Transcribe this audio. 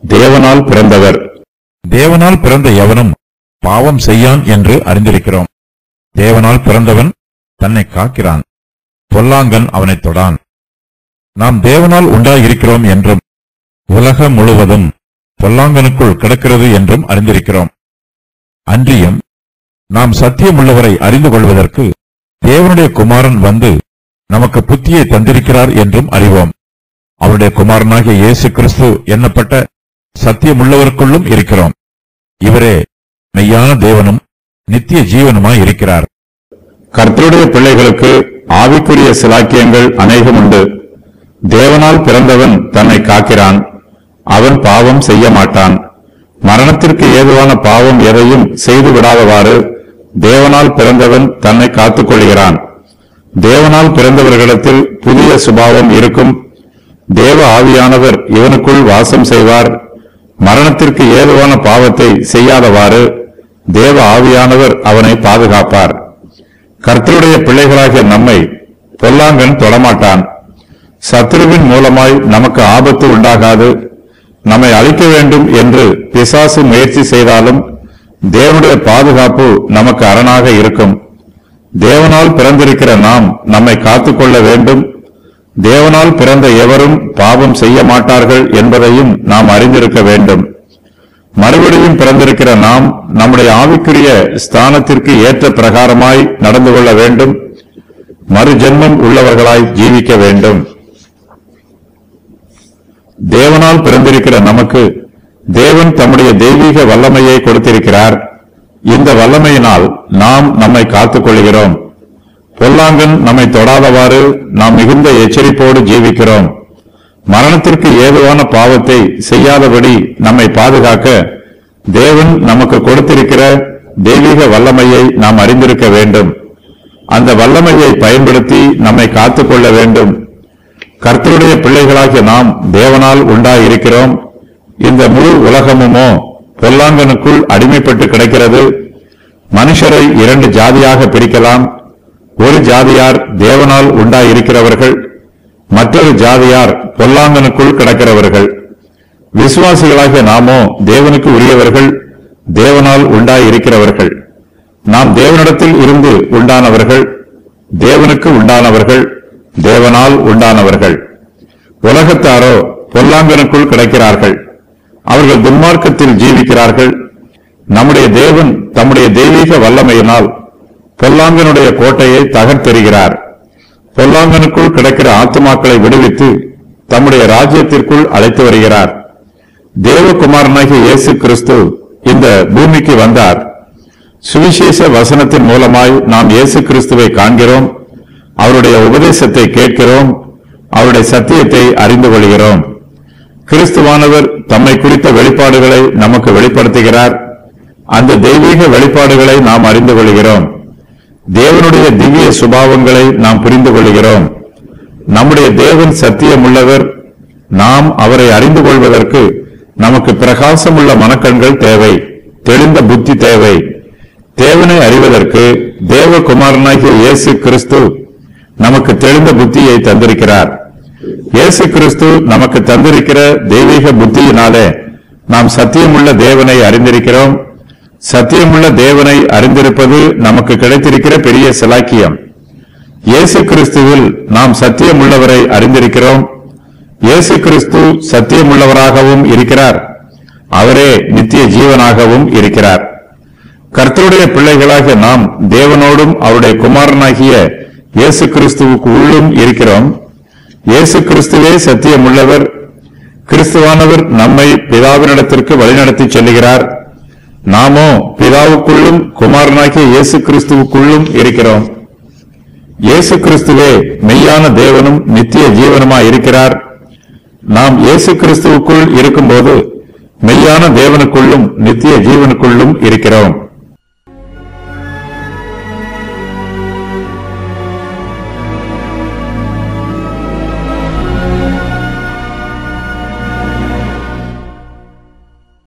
தேவனால் பிறந்தவர் தேவனால் பிறந்த எவனும் பாவம் செய்யான் என்று அறிந்திருக்கிறோம் தேவனால் பிறந்தவன் தன்னை காக்கிறான் பொல்லாங்கன் அவனைத் தொடான் நாம் தேவனால் உண்டாயிருக்கிறோம் என்றும் உலகம் முழுவதும் பொல்லாங்கனுக்குள் கிடக்கிறது என்றும் அறிந்திருக்கிறோம் அன்றியும் நாம் சத்தியமுள்ளவரை அறிந்து கொள்வதற்கு தேவனுடைய குமாரன் வந்து நமக்கு புத்தியை தந்திருக்கிறார் என்றும் அறிவோம் அவருடைய குமாரனாகிய இயேசு கிறிஸ்து எண்ணப்பட்ட சத்தியமுள்ளவருக்குள்ளும் இருக்கிறோம் இவரே மெய்யான தேவனும் நித்திய ஜீவனுமாய் இருக்கிறார் கர்த்தருடைய பிள்ளைகளுக்கு ஆவிக்குரிய சிலாக்கியங்கள் அநேகம் உண்டு தேவனால் பிறந்தவன் தன்னை காக்கிறான் அவன் பாவம் செய்ய மாட்டான் மரணத்திற்கு ஏதுவான பாவம் எதையும் செய்து விடாதவாறு தேவனால் பிறந்தவன் தன்னை காத்துக் கொள்கிறான் தேவனால் பிறந்தவர்களிடத்தில் புதிய சுபாவம் இருக்கும் தேவ ஆவியானவர் இவனுக்குள் வாசம் செய்வார் மரணத்திற்கு ஏதுவான பாவத்தை செய்யாதவாறு தேவ ஆவியானவர் அவனை பாதுகாப்பார் கர்த்தருடைய பிள்ளைகளாகிய நம்மை பொல்லாங்கன் தொடமாட்டான் சத்துருவின் மூலமாய் நமக்கு ஆபத்து உண்டாகாது நம்மை அழிக்க வேண்டும் என்று பிசாசு முயற்சி செய்தாலும் தேவனுடைய பாதுகாப்பு நமக்கு அரணாக இருக்கும் தேவனால் பிறந்திருக்கிற நாம் நம்மை காத்துக்கொள்ள வேண்டும் தேவனால் பிறந்த எவரும் பாவம் செய்ய மாட்டார்கள் என்பதையும் நாம் அறிந்திருக்க வேண்டும் மறுபடியும் பிறந்திருக்கிற நாம் நம்முடைய ஆவிக்குரிய ஸ்தானத்திற்கு ஏற்ற பிரகாரமாய் நடந்து கொள்ள வேண்டும் மறுஜென்மம் உள்ளவர்களாய் ஜீவிக்க வேண்டும் தேவனால் பிறந்திருக்கிற நமக்கு தேவன் தம்முடைய தெய்வீக வல்லமையை கொடுத்திருக்கிறார் இந்த வல்லமையினால் நாம் நம்மை காத்துக் கொள்கிறோம் பொல்லாங்கன் நம்மை தொடாதவாறு நாம் மிகுந்த எச்சரிப்போடு ஜீவிக்கிறோம் மரணத்திற்கு ஏதுவான பாவத்தை செய்யாதபடி நம்மை பாதுகாக்க தேவன் நமக்கு கொடுத்திருக்கிற தெய்வீக வல்லமையை நாம் அறிந்திருக்க வேண்டும் அந்த வல்லமையை பயன்படுத்தி நம்மை காத்துக்கொள்ள வேண்டும் கர்த்தருடைய பிள்ளைகளாகிய நாம் தேவனால் உண்டாயிருக்கிறோம் இந்த முழு உலகமுமோ பொல்லாங்கனுக்குள் அடிமைப்பட்டு கிடக்கிறது மனுஷரை இரண்டு ஜாதியாக பிரிக்கலாம் ஒரு ஜாதியார் தேவனால் உண்டாயிருக்கிறவர்கள் மற்றொரு ஜாதியார் பொல்லாங்கனுக்குள் கிடக்கிறவர்கள் விசுவாசிகளாகிய நாமோ தேவனுக்கு உரியவர்கள் தேவனால் உண்டாயிருக்கிறவர்கள் நாம் தேவனிடத்தில் இருந்து உண்டானவர்கள் தேவனுக்கு உண்டானவர்கள் தேவனால் உண்டானவர்கள் உலகத்தாரோ பொல்லாங்கனுக்குள் கிடைக்கிறார்கள் அவர்கள் துன்மார்க்கத்தில் ஜீவிக்கிறார்கள் நம்முடைய தேவன் தம்முடைய தெய்வீக வல்லமையினால் பொல்லாங்கனுடைய கோட்டையை தகர்த்தெறிகிறார் பொல்லாங்கனுக்குள் கிடக்கிற ஆத்துமாக்களை விடுவித்து தம்முடைய ராஜ்யத்திற்குள் அழைத்து வருகிறார் தேவகுமாரனாகிய இயேசு கிறிஸ்து இந்த பூமிக்கு வந்தார் சுவிசேஷ வசனத்தின் மூலமாய் நாம் இயேசு கிறிஸ்துவை காண்கிறோம் அவருடைய உபதேசத்தை கேட்கிறோம் அவருடைய சத்தியத்தை அறிந்து கொள்கிறோம் கிறிஸ்துவானவர் தம்மை குறித்த வெளிப்பாடுகளை நமக்கு வெளிப்படுத்துகிறார் அந்த தெய்வீக வெளிப்பாடுகளை நாம் அறிந்து கொள்கிறோம் தேவனுடைய திவ்ய சுபாவங்களை நாம் புரிந்து கொள்கிறோம் நம்முடைய தேவன் சத்தியமுள்ளவர் நாம் அவரை அறிந்து கொள்வதற்கு நமக்கு பிரகாசமுள்ள மனக்கண்கள் தேவை தெளிந்த புத்தி தேவை தேவனை அறிவதற்கு தேவகுமாரனாகிய இயேசு கிறிஸ்து நமக்கு தெளிந்த புத்தியை தந்திருக்கிறார் இயேசு கிறிஸ்து நமக்கு தந்திருக்கிற தெய்வீக புத்தியினாலே நாம் சத்தியமுள்ள தேவனை அறிந்திருக்கிறோம் சத்தியமுள்ள தேவனை அறிந்திருப்பது நமக்கு கிடைத்திருக்கிற பெரிய சிலாக்கியம் இயேசு கிறிஸ்துவில் நாம் சத்தியமுள்ளவரை அறிந்திருக்கிறோம் இயேசு கிறிஸ்து சத்தியமுள்ளவராகவும் இருக்கிறார் அவரே நித்திய ஜீவனாகவும் இருக்கிறார் கர்த்தருடைய பிள்ளைகளாகிய நாம் தேவனோடும் அவருடைய குமாரனாகிய இயேசு கிறிஸ்துவுக்கு உள்ளும் இருக்கிறோம் இயேசு கிறிஸ்துவே சத்தியமுள்ளவர் கிறிஸ்துவானவர் நம்மை பிதாவினிடத்திற்கு வழிநடத்தி செல்லுகிறார் நாமோ பிதாவுக்குள்ளும் குமாரனாகிய இயேசு கிறிஸ்துவுக்குள்ளும் இருக்கிறோம் இயேசு கிறிஸ்துவே மெய்யான தேவனும் நித்திய ஜீவனுமாய் இருக்கிறார் நாம் இயேசு கிறிஸ்துவுக்குள் இருக்கும்போது மெய்யான தேவனுக்குள்ளும் நித்திய ஜீவனுக்குள்ளும் இருக்கிறோம்